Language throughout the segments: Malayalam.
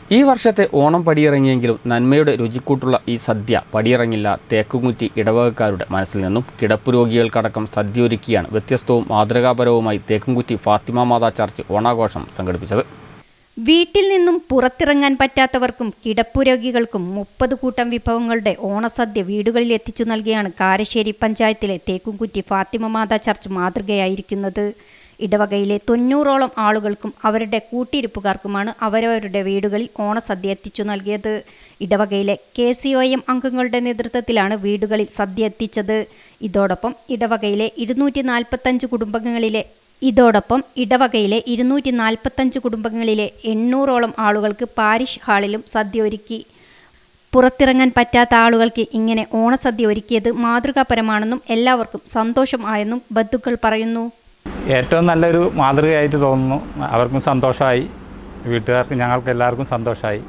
ഈ വർഷത്തെ ഓണം പടിയിറങ്ങിയെങ്കിലും നന്മയുടെ രുചിക്കൂട്ടുള്ള ഈ സദ്യ പടിയിറങ്ങില്ല തേക്കുകുറ്റി ഇടവകക്കാരുടെ മനസ്സിൽ നിന്നും കിടപ്പ് രോഗികൾക്കടക്കം സദ്യ ഒരുക്കിയാണ് വ്യത്യസ്തവും മാതൃകാപരവുമായി തേക്കുംകുറ്റി ഫാത്തിമ മാതാ ചർച്ച് ഓണാഘോഷം സംഘടിപ്പിച്ചത് വീട്ടിൽ നിന്നും പുറത്തിറങ്ങാൻ പറ്റാത്തവർക്കും കിടപ്പുരോഗികൾക്കും മുപ്പത് കൂട്ടം വിഭവങ്ങളുടെ ഓണസദ്യ വീടുകളിൽ എത്തിച്ചു നൽകിയാണ് കാരശ്ശേരി പഞ്ചായത്തിലെ തേക്കുംകുറ്റി ഫാത്തിമ മാതാ ചർച്ച് മാതൃകയായിരിക്കുന്നത് ഇടവകയിലെ തൊണ്ണൂറോളം ആളുകൾക്കും അവരുടെ കൂട്ടിരിപ്പുകാർക്കുമാണ് അവരവരുടെ വീടുകളിൽ ഓണസദ്യ എത്തിച്ചു നൽകിയത് ഇടവകയിലെ കെ സി ഒ എം അംഗങ്ങളുടെ നേതൃത്വത്തിലാണ് വീടുകളിൽ സദ്യ എത്തിച്ചത് ഇതോടൊപ്പം ഇടവകയിലെ ഇരുന്നൂറ്റി നാൽപ്പത്തഞ്ച് കുടുംബങ്ങളിലെ ഇതോടൊപ്പം ഇടവകയിലെ ഇരുന്നൂറ്റി നാൽപ്പത്തഞ്ച് കുടുംബങ്ങളിലെ എണ്ണൂറോളം ആളുകൾക്ക് പാരിഷ് ഹാളിലും സദ്യ ഒരുക്കി പുറത്തിറങ്ങാൻ പറ്റാത്ത ആളുകൾക്ക് ഇങ്ങനെ ഓണസദ്യ ഒരുക്കിയത് മാതൃകാപരമാണെന്നും എല്ലാവർക്കും സന്തോഷം ആയെന്നും ബന്ധുക്കൾ പറയുന്നു ഏറ്റവും നല്ലൊരു മാതൃകയായിട്ട് തോന്നുന്നു അവർക്കും സന്തോഷമായി വീട്ടുകാർക്ക് ഞങ്ങൾക്ക് എല്ലാവർക്കും സന്തോഷമായി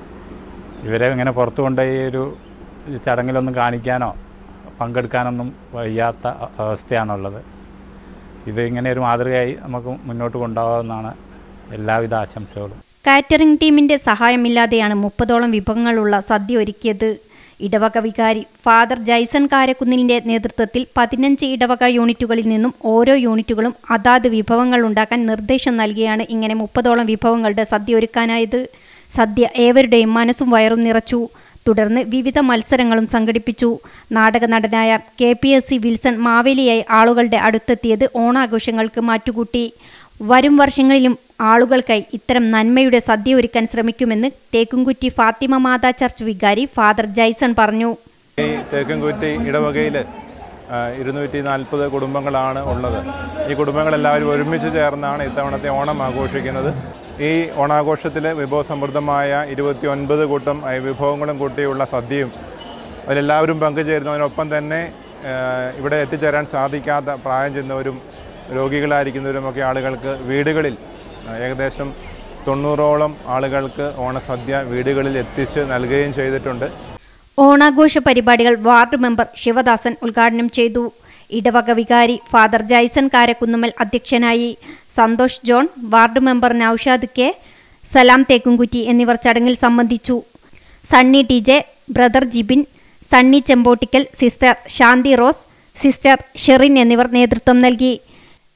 ഇവരെ ഇങ്ങനെ പുറത്തു കൊണ്ടുപോയി ഒരു ചടങ്ങിലൊന്നും കാണിക്കാനോ പങ്കെടുക്കാനൊന്നും വയ്യാത്ത അ- അവസ്ഥയാണുള്ളത് ഇത് ഇങ്ങനെ ഒരു മാതൃകയായി നമുക്ക് മുന്നോട്ട് കൊണ്ടുപോകാമെന്നാണ് എല്ലാവിധ ആശംസകളും കാറ്ററിംഗ് ടീമിന്റെ സഹായമില്ലാതെയാണ് മുപ്പതോളം വിഭവങ്ങളുള്ള സദ്യ ഒരുക്കിയത് ഇടവക വികാരി ഫാദർ ജൈസൺ കാരക്കുന്നിലിന്റെ നേതൃത്വത്തിൽ പതിനഞ്ച് ഇടവക യൂണിറ്റുകളിൽ നിന്നും ഓരോ യൂണിറ്റുകളും അതാത് വിഭവങ്ങൾ ഉണ്ടാക്കാൻ നിർദ്ദേശം നൽകിയാണ് ഇങ്ങനെ മുപ്പതോളം വിഭവങ്ങളുടെ സദ്യ ഒരുക്കാനായത് സദ്യ ഏവരുടെയും മനസ്സും വയറും നിറച്ചു തുടർന്ന് വിവിധ മത്സരങ്ങളും സംഘടിപ്പിച്ചു നാടക നടനായ K P S C Wilson മാവേലിയായി ആളുകളുടെ അടുത്തെത്തിയത് ഓണാഘോഷങ്ങൾക്ക് മാറ്റുകൂട്ടി വരും വർഷങ്ങളിലും ആളുകൾക്കായി ഇത്തരം നന്മയുടെ സദ്യ ഒരുക്കാൻ ശ്രമിക്കുമെന്ന് തേക്കുംകുറ്റി ഫാത്തിമ മാതാ ചർച്ച് വികാരി ഫാദർ ജൈസൺ പറഞ്ഞു ഈ തേക്കൻകുറ്റി ഇടവകയിൽ ഇരുന്നൂറ്റി നാൽപ്പത് കുടുംബങ്ങളാണ് ഉള്ളത് ഈ കുടുംബങ്ങളെല്ലാവരും ഒരുമിച്ച് ചേർന്നാണ് ഇത്തവണത്തെ ഓണം ആഘോഷിക്കുന്നത് ഈ ഓണാഘോഷത്തിൽ വിഭവസമൃദ്ധമായ ഇരുപത്തി ഒൻപത് കൂട്ടം ആ, വിഭവങ്ങളും കൂട്ടിയുള്ള സദ്യയും അതിലെല്ലാവരും പങ്കുചേരുന്നതിനൊപ്പം തന്നെ ആ, ഇവിടെ എത്തിച്ചേരാൻ സാധിക്കാത്ത പ്രായം ചെന്നവരും രോഗികളായിരിക്കുന്നവരുമൊക്കെ ആളുകൾക്ക് വീടുകളിൽ ആ, ഏകദേശം തൊണ്ണൂറോളം ആളുകൾക്ക് ഓണസദ്യ വീടുകളിൽ എത്തിച്ച് നൽകുകയും ചെയ്തിട്ടുണ്ട് ഓണാഘോഷ പരിപാടികൾ വാർഡ് മെമ്പർ ശിവദാസൻ ഉദ്ഘാടനം ചെയ്തു ഇടവക വികാരി ഫാദർ ജൈസൺ കാരക്കുന്നുമൽ അധ്യക്ഷനായി Santhosh John ward member Naushad K Salam Thekkumkutty എന്നിവർ ചടങ്ങിൽ സംബന്ധിച്ചു Sunny T J brother Jibin Sunny Chempottikkal sister Shanthi Rose sister Sherin എന്നിവർ നേതൃത്വം നൽകി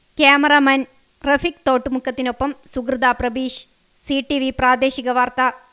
ക്യാമറാമാൻ റഫീഖ് തോട്ടുമുക്കത്തിനൊപ്പം സുഹൃത പ്രബീഷ് സി ടി വി പ്രാദേശിക വാർത്ത